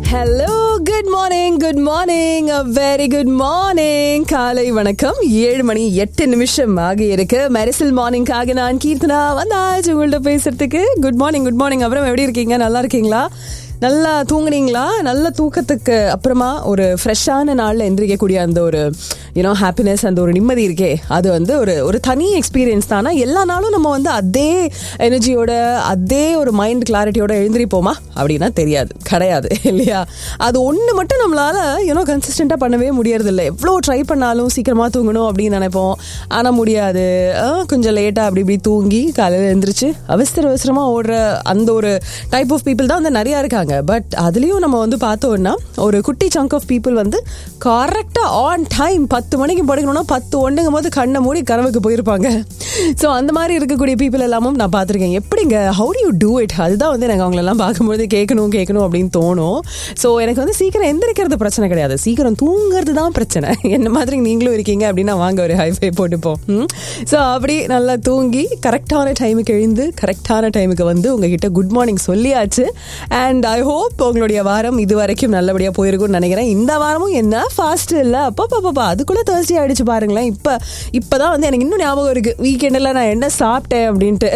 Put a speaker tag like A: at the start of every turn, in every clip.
A: hello good morning good morning very good morning காலை வணக்கம் ஏழு மணி எட்டு நிமிஷம் ஆகி இருக்கு மெரிசல் மார்னிங்காக நான் கீர்த்தனா வந்தாச்சு உங்கள்ட்ட பேசுறதுக்கு குட் மார்னிங் குட் மார்னிங் அப்புறம் எப்படி இருக்கீங்க நல்லா இருக்கீங்களா நல்லா தூங்குனீங்களா நல்ல தூக்கத்துக்கு அப்புறமா ஒரு ஃப்ரெஷ்ஷான நாளில் எந்திரிக்கக்கூடிய அந்த ஒரு யூனோ ஹாப்பினஸ் அந்த ஒரு நிம்மதி இருக்கே அது வந்து ஒரு ஒரு தனி எக்ஸ்பீரியன்ஸ் தானா எல்லா நாளும் நம்ம வந்து அதே எனர்ஜியோட அதே ஒரு மைண்ட் கிளாரிட்டியோட எழுந்திரிப்போமா அப்படின்னா தெரியாது கிடையாது இல்லையா அது ஒன்று மட்டும் நம்மளால யூனோ கன்சிஸ்டண்ட்டாக பண்ணவே முடியறது இல்லை எவ்வளோ ட்ரை பண்ணாலும் சீக்கிரமாக தூங்கணும் அப்படின்னு நினைப்போம் ஆனால் முடியாது ஆஹ், கொஞ்சம் லேட்டாக அப்படி இப்படி தூங்கி காலையில் எழுந்திரிச்சு அவசர அவசரமாக ஓடுற அந்த ஒரு டைப் ஆஃப் பீப்புள் தான் வந்து நிறையா இருக்காங்க பட் அதுலேயும் நம்ம வந்து பார்த்தோம்னா ஒரு குட்டி சங்க் ஆஃப் பீப்புள் வந்து கரெக்டாக ஆன் டைம் பத்து மணிக்கு படுக்கணும்னா பத்து ஒன்றுங்கும் போது கண்ணை மூடி கனவுக்கு போயிருப்பாங்க ஸோ அந்த மாதிரி இருக்கக்கூடிய பீப்புள் எல்லாமும் நான் பார்த்துருக்கேன் எப்படிங்க how do you do it அதுதான் வந்து எனக்கு அவங்களெல்லாம் பார்க்கும்போது கேட்கணும் கேட்கணும் அப்படின்னு தோணும் ஸோ எனக்கு வந்து சீக்கிரம் எந்திரிக்கிறது பிரச்சனை கிடையாது சீக்கிரம் தூங்குறது தான் பிரச்சனை என்ன மாதிரி நீங்களும் இருக்கீங்க அப்படின்னா வாங்க ஒரு ஹைஃபை போட்டுப்போம் ஸோ அப்படி நல்லா தூங்கி கரெக்டான டைமுக்கு எழுந்து கரெக்டான டைமுக்கு வந்து உங்ககிட்ட குட் மார்னிங் சொல்லியாச்சு அண்ட் ஐ ஹோப் உங்களுடைய வாரம் இது வரைக்கும் நல்லபடியாக போயிருக்கும்னு நினைக்கிறேன் இந்த வாரமும் என்ன ஃபாஸ்ட் இல்லை அப்பா பாப்பா அதுக்குள்ளே தேர்ஸ்டே ஆயிடுச்சு பாருங்களேன் இப்போ இப்போ தான் வந்து எனக்கு இன்னும் ஞாபகம் இருக்குது வீக்கெண்டில் நான் என்ன சாப்பிட்டேன் அப்படின்ட்டு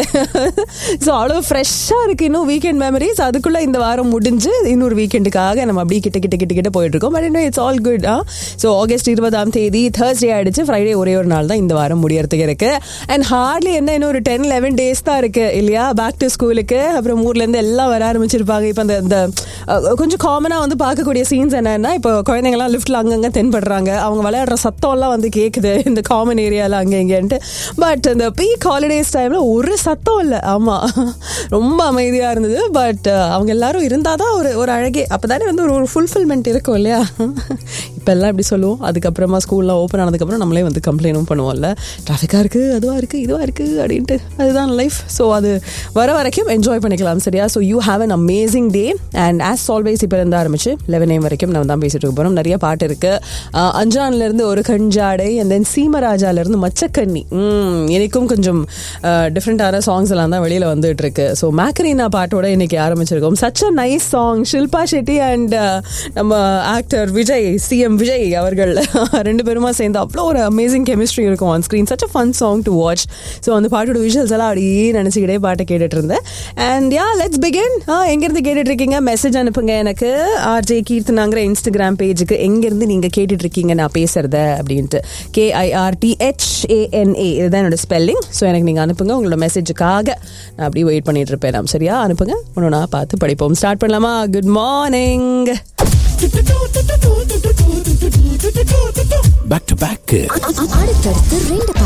A: ஸோ அவ்வளோ ஃப்ரெஷ்ஷாக இருக்குது இன்னும் வீக்கெண்ட் மெமரிஸ் அதுக்குள்ளே இந்த வாரம் முடிஞ்சு இன்னொரு வீக்கெண்டுக்காக நம்ம அப்படியே கிட்ட கிட்ட கிட்ட கிட்ட போயிட்டு இருக்கோம் பட் இன்னும் it's all good ah so August இருபதாம் தேதி தேர்ஸ்டே ஆயிடுச்சு ஃப்ரைடே ஒரே ஒரு நாள் தான் இந்த வாரம் முடியறதுக்கு இருக்கு அண்ட் ஹார்ட்லி என்ன இன்னும் ஒரு டென் லெவன் டேஸ் தான் இருக்கு இல்லையா பேக் டு ஸ்கூலுக்கு அப்புறம் ஊர்லேருந்து எல்லாம் வர ஆரம்பிச்சிருப்பாங்க இப்போ அந்த இந்த அஹ், கொஞ்சம் காமனாக வந்து பார்க்கக்கூடிய சீன்ஸ் என்னன்னா இப்போ குழந்தைங்கலாம் லிஃப்ட்டில் அங்கங்கே தென்படுறாங்க அவங்க விளையாடுற சத்தம்லாம் வந்து கேட்குது இந்த காமன் ஏரியாவில் அங்கே இங்கேன்ட்டு பட் இந்த பீக் ஹாலிடேஸ் டைமில் ஒரு சத்தம் இல்லை ஆமாம் ரொம்ப அமைதியாக இருந்தது பட் அவங்க எல்லாரும் இருந்தால் தான் ஒரு ஒரு அழகே அப்போ தானே வந்து ஒரு ஒரு ஃபுல்ஃபில்மெண்ட் இருக்கும் இல்லையா இப்போ எல்லாம் இப்படி சொல்லுவோம் அதுக்கப்புறமா ஸ்கூல்லாம் ஓப்பன் ஆனதுக்கப்புறம் நம்மளே வந்து கம்ப்ளைண்டும் பண்ணுவோம்ல டிராஃபிக்காக இருக்குது அதுவாக இருக்குது இதுவாக இருக்குது அப்படின்ட்டு அதுதான் லைஃப் ஸோ அது வர வரைக்கும் என்ஜாய் பண்ணிக்கலாம் சரியா so you have an amazing day and as always இப்போ இருந்து ஆரம்பிச்சு லெவன் ஏம் வரைக்கும் நம்ம தான் பேசிட்டு இருக்க போகிறோம் நிறைய பாட்டு இருக்கு அஹ், அஞ்சான்லேருந்து ஒரு கஞ்சாடை அண்ட் தென் சீமராஜாலேருந்து மச்சக்கன்னி ம், எனக்கும் கொஞ்சம் டிஃப்ரெண்ட்டான சாங்ஸ் எல்லாம் தான் வெளியில் வந்துட்டு இருக்கு ஸோ மேக்கரீனா பாட்டோட இன்னைக்கு ஆரம்பிச்சிருக்கோம் such a nice song Shilpa Shetty and நம்ம ஆக்டர் விஜய் சிஎம் விஜய் அவர்கள் ரெண்டு பேருமா சேர்ந்து அவ்வளோ ஒரு அமேசிங் கெமிஸ்ட்ரி இருக்கும் on screen such a fun song to watch so அந்த பாட்டோட விஷுவல்ஸ் எல்லாம் அப்படியே நினச்சிக்கிட்டே பாட்டை கேட்டுட்டு இருந்தேன் அண்ட் யா லெட்ஸ் பிகின் எங்கேருந்து கேட்டுட்டு இருக்கீங்க மெசேஜ் அனுப்புங்க எனக்கு ஆர்ஜே கீர்த்தனாங்கிற இன்ஸ்டாகிராம் பேஜுக்கு எங்கேருந்து நீங்கள் கேட்டுட்டு இருக்கீங்க நான் பேசுறத அப்படின்ட்டு கேஐஆர்டிஹெச்ஏஎன்ஏ இதுதான் என்னோட ஸ்பெல்லிங் ஸோ எனக்கு நீங்கள் அனுப்புங்க உங்களோட மெசேஜுக்காக நான் அப்படியே வெயிட் பண்ணிட்டு இருப்பேன் நான் சரியா அனுப்புங்க ஒன்று நான் பார்த்து படிப்போம் ஸ்டார்ட் பண்ணலாமா good morning
B: back to back
C: அடுத்தடுத்து ரெண்டு